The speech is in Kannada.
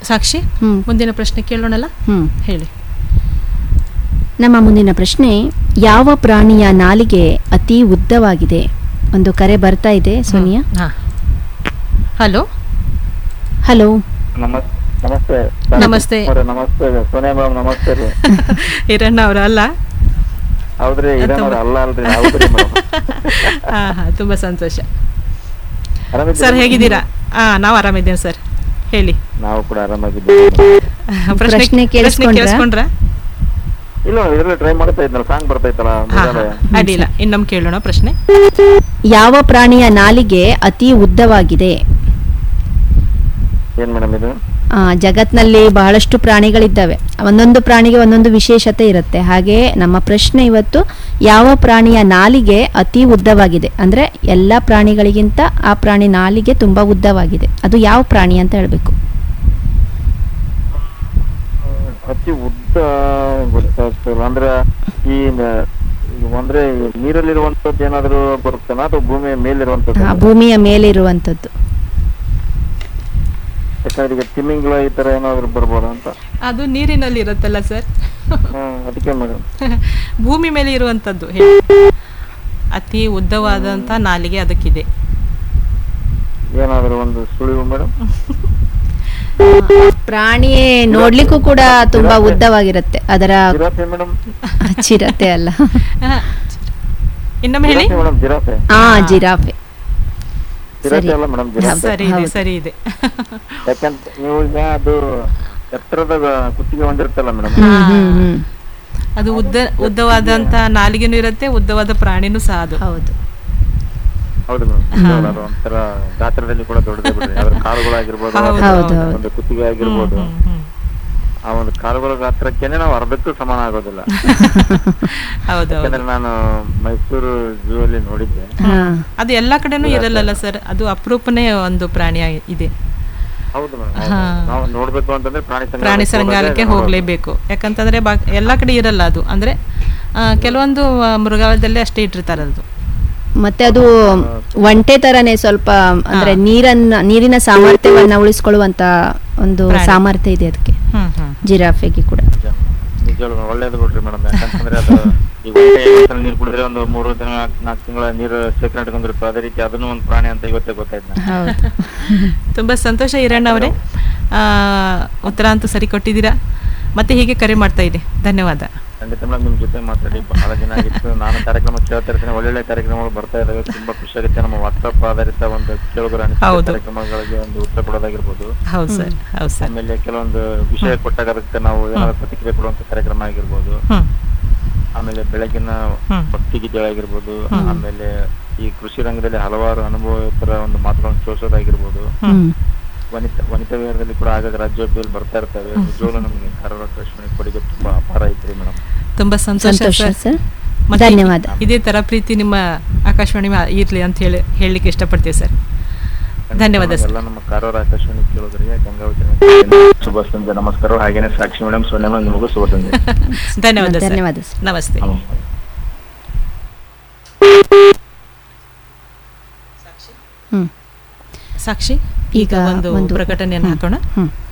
ಸಾಕ್ಷಿ ಹ್ಮ್. ಮುಂದಿನ ಪ್ರಶ್ನೆ ಕೇಳೋಣಲ್ಲ ಹ್ಮ್ ಹೇಳಿ ನಮ್ಮ ಮುಂದಿನ ಪ್ರಶ್ನೆ ಯಾವ ಪ್ರಾಣಿಯ ನಾಲಿಗೆ ಅತಿ ಉದ್ದವಾಗಿದೆ ಒಂದು ಕರೆ ಬರ್ತಾ ಇದೆ ಸೋನಿಯಾ ಹಾ ಹಲೋ ಹಲೋ ನಮಸ್ ನಮಸ್ತೆ ನಮಸ್ತೆ. ಅವ್ರೆ, ನಮಸ್ತೆ ಸೋನಿಯಾ ಮೇಡಮ್ ನಮಸ್ತೆ ರೀ ಹಿರಣ್ಣ ಅವರ ಅಲ್ಲ ಹೌದ್ರಿ ಇದೇನವ್ರ ಅಲ್ಲ ಅಲ್ರಿ ಹೌದ್ರಿ ಮೇಡಮ್ ಹಾ ಹಾ ತುಂಬಾ ಸಂತೋಷ ಆರಾಮಿದ್ದೀರಾ? ಸರ್ ಹೇಗಿದ್ದೀರಾ ಹಾ ನಾವು ಆರಾಮಿದ್ದೇವೆ ಸರ್ ಹೇಳಿ ನಾವು ಕೂಡ ಆರಾಮಾಗಿದ್ದೀವಿ ಪ್ರಶ್ನೆ ಕೇಳಿಸ್ಕೊಂಡ್ರಾ? ಕೇಳಿಸ್ಕೊಂಡ್ರಾ ಇಲ್ಲ ಇದ್ರಲ್ಲಿ ಟ್ರೈ ಮಾಡ್ತಾ ಇದ್ನಲ್ಲ ಸಾಂಗ್ ಬರ್ತೈತಲ್ಲ ಹಾ ಮುಂಜಾನೆ. ಅಡ್ಡಿಲ್ಲ ಇನ್ನೊಮ್ಮೆ ಕೇಳೋಣ ಪ್ರಶ್ನೆ ಯಾವ ಪ್ರಾಣಿಯ ನಾಲಿಗೆ ಅತಿ ಉದ್ದವಾಗಿದೆ ಏನ್ ಮೇಡಮ್ ಇದು ಆ, ಜಗತ್ನಲ್ಲಿ ಬಹಳಷ್ಟು ಪ್ರಾಣಿಗಳಿದ್ದಾವೆ ಒಂದೊಂದು ಪ್ರಾಣಿಗೆ ಒಂದೊಂದು ವಿಶೇಷತೆ ಇರುತ್ತೆ ಹಾಗೆ ನಮ್ಮ ಪ್ರಶ್ನೆ ಇವತ್ತು ಯಾವ ಪ್ರಾಣಿಯ ನಾಲಿಗೆ ಅತಿ ಉದ್ದವಾಗಿದೆ ಅಂದ್ರೆ ಎಲ್ಲ ಪ್ರಾಣಿಗಳಿಗಿಂತ ಆ ಪ್ರಾಣಿ ನಾಲಿಗೆ ತುಂಬಾ ಉದ್ದವಾಗಿದೆ ಅದು ಯಾವ ಪ್ರಾಣಿ ಅಂತ ಹೇಳ್ಬೇಕು ಅತಿ ಉದ್ದ ಗೊತ್ತಾಗ್ತಿಲ್ಲ ಅಂದ್ರೆ ಈ ನ- ಈ ಅಂದ್ರೆ ಈ ನೀರಲ್ಲಿರುವಂತದ್ದು ಏನಾದ್ರು ಬರುತ್ತೇನಾ ಅಥವಾ ಭೂಮಿಯ ಮೇಲಿರುವಂತದ್ದು ಆ, ಭೂಮಿಯ ಮೇಲಿರುವಂಥದ್ದು ಯಾಕಂದ್ರೆ ಈಗ ತಿಮಿಂಗ್ಲ ಈ ತರ ಏನಾದ್ರು ಬರ್ಬೋದಾ ಅಂತ ಅದು ನೀರಿನಲ್ಲಿ ಇರುತ್ತಲ್ಲ ಸರ್ ಹ್ಮ್ ಅದಕ್ಕೆ ಮೇಡಮ್ ಭೂಮಿ ಮೇಲೆ ಇರುವಂಥದ್ದು ಹೇಳಿ ಅತಿ ಉದ್ದವಾದಂಥ ನಾಲಿಗೆ ಅದಕ್ಕಿದೆ ಏನಾದ್ರು ಒಂದು ಸುಳಿವು ಮೇಡಮ್ ಪ್ರಾಣಿಯೇ ನೋಡ್ಲಿಕ್ಕೂ ಕೂಡ ತುಂಬಾ ಉದ್ದವಾಗಿರುತ್ತೆ ಅದರ ಜಿರಾಫೆ ಮೇಡಮ್ ಚಿರತೆ ಅಲ್ಲ ಹಾ. ಇನ್ನೊಮ್ಮೆ ಹೇಳಿ ಮೇಡಮ್ ಜಿರಾಫೆ ಆ ಜಿರಾಫೆ ಜಿರಾಫೆ ಸರಿ. ಅಲ್ಲ ಮೇಡಮ್ ಜಿರಾಫೆ ಸರಿ ಇದೆ ಹೌದು. ಸರಿ ಇದೆ ಯಾಕಂತ ನೀವು ಈಗ ಅದು ಎತ್ತರದ ಕುತ್ತಿಗೆ ಹೊಂದಿರುತ್ತಲ್ಲ ಮೇಡಮ್ ಹ್ಮ್ ಹ್ಮ್ ಹ್ಮ್ ಅದು ಉದ್ದ ಉದ್ದವಾದಂಥ ನಾಲಿಗೆನೂ ಇರುತ್ತೆ ಉದ್ದವಾದ ಪ್ರಾಣಿನೂ ಸಹ ಅದು ಹೌದು ಹೌದು ಮೇಡಮ್ ಅದು ಒಂಥರ ಗಾತ್ರದಲ್ಲಿ ಕೂಡ ದೊಡ್ಡದೇ ಬಿಡ್ರಿ ಅದ್ರ ಕಾಲುಗಳಾಗಿರ್ಬೋದು ಹೌದು, ಅಥವಾ ಹೌದು, ಹೌದು. ಒಂದು ಕುತ್ತಿಗೆ ಆಗಿರ್ಬೋದು ಹ್ಮ್, ಹ್ಮ್. ಆ ಒಂದು ಕಾಲುಗಳ ಗಾತ್ರಕ್ಕೇನೆ ನಾವು ಅರ್ಧಕ್ಕೂ ಸಮಾನ ಆಗೋದಿಲ್ಲ ಹೌದು ಹೌದು ಯಾಕಂದ್ರೆ ನಾನು ಮೈಸೂರು ಝೂ ಅಲ್ಲಿ ನೋಡಿದ್ದೆ ಹಾ ಅದು ಎಲ್ಲ ಕಡೆನೂ ಇರಲ್ಲಲ್ಲ ಸರ್ ಅದು ಅಪರೂಪನೇ ಒಂದು ಪ್ರಾಣಿ ಆಗಿ- ಇದೆ ಹೌದು ಮೇಡಮ್ ಹಾ. ನಾವು ನೋಡ್ಬೇಕು ಅಂತಂದ್ರೆ ಪ್ರಾಣಿ ಸಂಗ್ರಹಾಲಯಕ್ಕೆ ಪ್ರಾಣಿ ಹೋಗೋದೇ ಸಂಗ್ರಹಾಲಯಕ್ಕೆ ನೋಡೋದು. ಹೋಗಲೇಬೇಕು ಯಾಕಂತಂದ್ರೆ ಬಾ ಎಲ್ಲ ಕಡೆ ಇರಲ್ಲ ಅದು ಅಂದ್ರೆ ಆ, ಕೆಲವೊಂದು ಆ, ಮೃಗಾಲಯದಲ್ಲೇ ಅಷ್ಟೇ ಇಟ್ಟಿರ್ತಾರೆ ಅದು ಮತ್ತೆ ಅದು ಒಂಟೆ ತರನೇ ಸ್ವಲ್ಪ ಅಂದ್ರೆ ನೀರನ್ನ ನೀರಿನ ಸಾಮರ್ಥ್ಯವನ್ನ ಉಳಿಸ್ಕೊಳ್ಳುವಂತ ಒಂದು ಪ್ರಾಣಿ. ಸಾಮರ್ಥ್ಯ ಇದೆ ಅದಕ್ಕೆ ಹ್ಮ್ ಹ್ಮ್ ಜಿರಾಫೆಗೆ ಕೂಡ ನಿಜ. ನಿಜವಾಗ್ಲೂ ಒಳ್ಳೇದು ಬಿಡ್ರಿ ಮೇಡಮ್ ಯಾಕಂತಂದ್ರೆ ಅದು ಈಗ ಒಂದೇ ಒಂದ್ಸಲ ನೀರು ಕುಡಿದ್ರೆ ಒಂದು ಮೂರು ದಿನ ನಾಲ್ಕು ತಿಂಗಳ ನೀರು ಶೇಖರಣೆ ಇಟ್ಕೊಂಡಿರುತ್ತೆ ಅದೇ ರೀತಿ ಅದನ್ನು ಒಂದು ಪ್ರಾಣಿ ಅಂತ ಇವತ್ತೇ ಗೊತ್ತಾಯ್ತು ನಂಗೆ. ಹೌದು ತುಂಬ ಸಂತೋಷ ಹಿರಣ್ಣ ಅವರೇ ಆ, ಉತ್ತರ ಅಂತೂ ಸರಿ ಕೊಟ್ಟಿದ್ದೀರಾ ಮತ್ತೆ ಹೀಗೆ ಕರೆ ಮಾಡ್ತಾ ಇದೆ ಧನ್ಯವಾದ ಖಂಡಿತ ಮೇಡಮ್ ನಿಮ್ ಜೊತೆ ಮಾತಾಡಿ ಬಹಳ ದಿನ ಆಗಿತ್ತು ನಾನು ಕಾರ್ಯಕ್ರಮ ಕೇಳ್ತಾ ಇರ್ತೀನಿ ಒಳ್ಳೊಳ್ಳೆ ಕಾರ್ಯಕ್ರಮಗಳು ಬರ್ತಾ ಇದಾವೆ ತುಂಬಾ ಖುಷಿ ಆಗುತ್ತೆ ನಮ್ಮ ವಾಟ್ಸ್ಆಪ್ ಆಧಾರಿತ ಒಂದು ಕೇಳುಗರ ಅನಿಸಿಕೆ ಹೌದು. ಕಾರ್ಯಕ್ರಮಗಳಿಗೆ ಒಂದು ಉತ್ತರ ಕೊಡೋದಾಗಿರ್ಬೋದು ಹೌದು ಸರ್ ಹೌದು ಸರ್ ಆಮೇಲೆ ಕೆಲವೊಂದು ವಿಷಯ ಕೊಟ್ಟಾಗ ಅದಕ್ಕೆ ನಾವು ಏನಾದ್ರು ಪ್ರತಿಕ್ರಿಯೆ ಕೊಡುವಂತ ಕಾರ್ಯಕ್ರಮ ಆಗಿರ್ಬೋದು ಹ್ಮ್ ಆಮೇಲೆ ಬೆಳಗಿನ ಹ್ಮ್. ಭಕ್ತಿಗೀತೆಗಳಾಗಿರ್ಬೋದು ಆಮೇಲೆ ಈ ಕೃಷಿ ರಂಗದಲ್ಲಿ ಹಲವಾರು ಅನುಭವತರ ಒಂದು ಮಾತುಗಳನ್ನು ತೋರಿಸೋದಾಗಿರ್ಬೋದು ಹ್ಮ್ ವನಿತಾ ವನಿತಾ ವಿಹಾರದಲ್ಲಿ ಕೂಡ ಆಗಾಗ ರಾಜ್ಯೋದ್ಯದಲ್ಲಿ ಬರ್ತಾ ಇರ್ತವೆ ನಿಜವಾಗ್ಲೂ ನಮಗೆ ಕಾರವಾರ ಆಕಾಶವಾಣಿ ಕೊಡುಗೆ ತುಂಬಾ ಅಪಾರ ಐತ್ರಿ ಮೇಡಮ್ ತುಂಬಾ ಸಂತೋಷ ಸಂತೋಷ ಸರ್ ಸರ್ ಮತ್ತೆ ಧನ್ಯವಾದ ಇದೇ ತರ ಪ್ರೀತಿ ನಿಮ್ಮ ಆಕಾಶವಾಣಿ ಮಾ- ಇರ್ಲಿ ಅಂತ ಹೇಳಿ ಹೇಳಲಿಕ್ಕೆ ಇಷ್ಟಪಡ್ತೀವಿ ಸರ್ ಧನ್ಯವಾದ ಸರ್ ಎಲ್ಲ ನಮ್ಮ ಕಾರವಾರ ಆಕಾಶವಾಣಿ ಕೇಳೋದ್ರಿಗೆ ಗಂಗಾವತಿ ಶುಭ ಸಂಜೆ ನಮಸ್ಕಾರ ಹಾಗೇನೆ ಸಾಕ್ಷಿ ಮೇಡಮ್ ಸೋನ್ಯ ಮೇಡಮ್ ನಿಮಗೂ ಶುಭ ಸಂಜೆ ಧನ್ಯವಾದ ಸರ್ ಧನ್ಯವಾದ ಸರ್ ನಮಸ್ತೆ ನಮಸ್ಕಾರ ಹ್ಮ್ ಸಾಕ್ಷಿ ಈಗ ಈಗ ಒಂದು ಒಂದು- ಪ್ರಕಟಣೆಯನ್ನು ಹ್ಮ್. ಹಾಕೋಣ ಹ್ಮ್